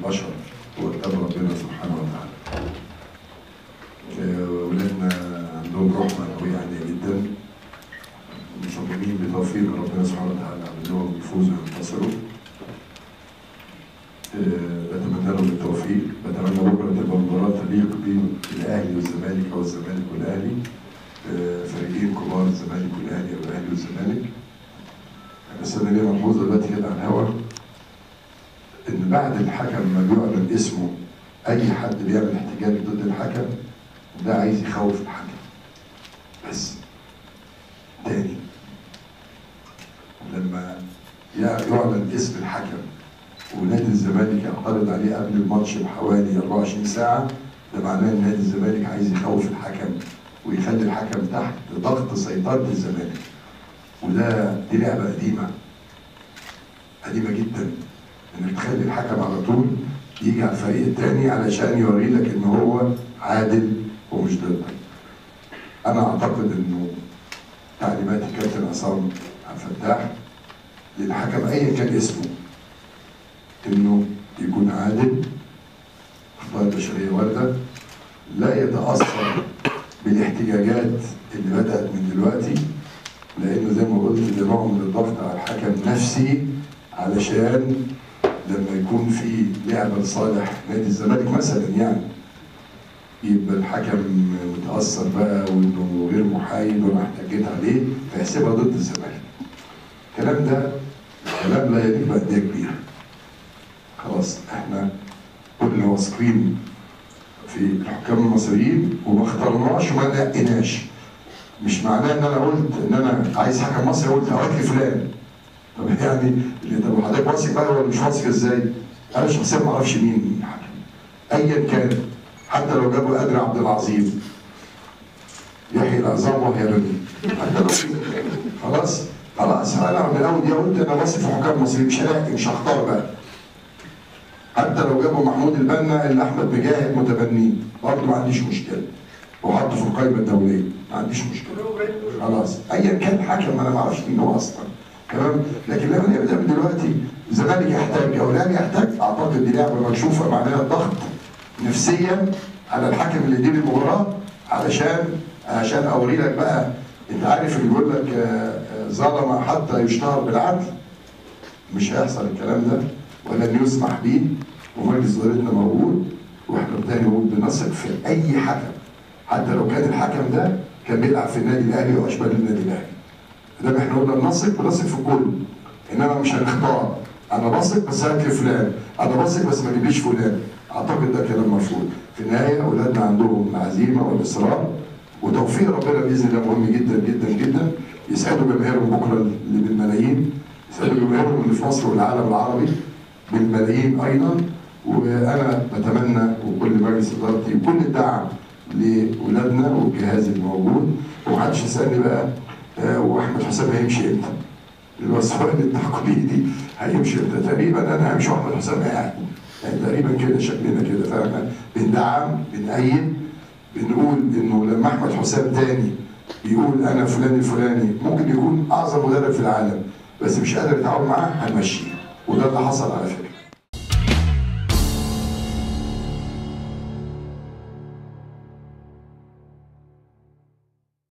البشر هو قدام ربنا سبحانه وتعالى. آه، ولادنا عندهم روح معنوية عالية جدا مصممين بتوفيق ربنا سبحانه وتعالى على انهم يفوزوا وينتصروا. آه، بتمنى لهم التوفيق، بتمنى بكره تبقى مباراة تليق بالاهلي والزمالك او الزمالك والاهلي. آه، فريقين كبار الزمالك والاهلي او الاهلي والزمالك. بس انا ليا ملحوظه دلوقتي كده على الهوا ان بعد الحكم ما بيعلن اسمه اي حد بيعمل احتجاج ضد الحكم ده عايز يخوف الحكم بس تاني لما يعلن اسم الحكم ونادي الزمالك يعترض عليه قبل الماتش بحوالي 24 ساعه ده معناه ان نادي الزمالك عايز يخوف الحكم ويخلي الحكم تحت ضغط سيطره الزمالك وده دي لعبه قديمه قديمه جدا انك تخلي الحكم على طول يجي على الفريق الثاني علشان يوري لك ان هو عادل ومش ضدك. انا اعتقد انه تعليمات الكابتن عصام عبد الفتاح للحكم ايا كان اسمه انه يكون عادل اخطاء البشريه وارده لا يتاثر بالاحتجاجات اللي بدات من دلوقتي لانه زي ما قلت ده نوع من الضغط على الحكم نفسي علشان لما يكون في لعبه لصالح نادي الزمالك مثلا يعني يبقى الحكم متاثر بقى وانه غير محايد وانا احتجيت عليه فيحسبها ضد الزمالك. الكلام ده كلام لا يليق بانديه كبيره. خلاص احنا كلنا واثقين في الحكام المصريين وما اخترناش وما نقيناش. مش معناه ان انا قلت ان انا عايز حكم مصري قلت هات لي فلان طب يعني اللي طب حضرتك واثق بقى ولا مش واثق ازاي؟ انا شخصيا ما اعرفش مين الحكم ايا كان حتى لو جابوا قادر عبد العظيم يحيي العظام وهي رمي حتى لو خلاص خلاص انا من الاول دي قلت انا واثق في حكام مصريين مش هلاقي مش هختار بقى حتى لو جابوا محمود البنا اللي احمد مجاهد متبنيه برضه ما عنديش مشكله وحطه في القائمه الدوليه ما عنديش مشكله خلاص ايا كان حكم انا ما اعرفش مين هو اصلا تمام لكن لما نبدا من دلوقتي الزمالك يحتاج او الاهلي يحتاج اعتقد دي لعبه مكشوفه معناها الضغط نفسيا على الحكم اللي يدير المباراه علشان عشان اوري لك بقى انت عارف اللي بيقول لك آه، آه، ظلم حتى يشتهر بالعدل مش هيحصل الكلام ده ولن يسمح به ومجلس ادارتنا موجود واحنا تاني نقول بنثق في اي حكم حتى لو كان الحكم ده كان بيلعب في النادي الاهلي واشبال النادي الاهلي. ده احنا قلنا بنثق بنثق في الكل انما مش هنختار انا بثق بس هات لي فلان انا بثق بس ما تجيبليش فلان اعتقد ده كلام مرفوض في النهايه اولادنا عندهم العزيمه والاصرار وتوفيق ربنا باذن الله مهم جدا جدا جدا يسعدوا جماهيرهم بكره اللي بالملايين يسعدوا جماهيرهم اللي في مصر والعالم العربي بالملايين ايضا وانا بتمنى وكل مجلس ادارتي وكل الدعم لاولادنا والجهاز الموجود ومحدش يسالني بقى آه، واحمد حسام هيمشي امتى؟ اللي هو السؤال التقليدي هيمشي امتى؟ تقريبا انا همشي واحمد حسام قاعد يعني تقريبا كده شكلنا كده فاحنا بندعم بنأيد بنقول انه لما احمد حسام تاني بيقول انا فلان الفلاني ممكن يكون اعظم مدرب في العالم بس مش قادر يتعاون معاه هنمشيه وده اللي حصل على فكره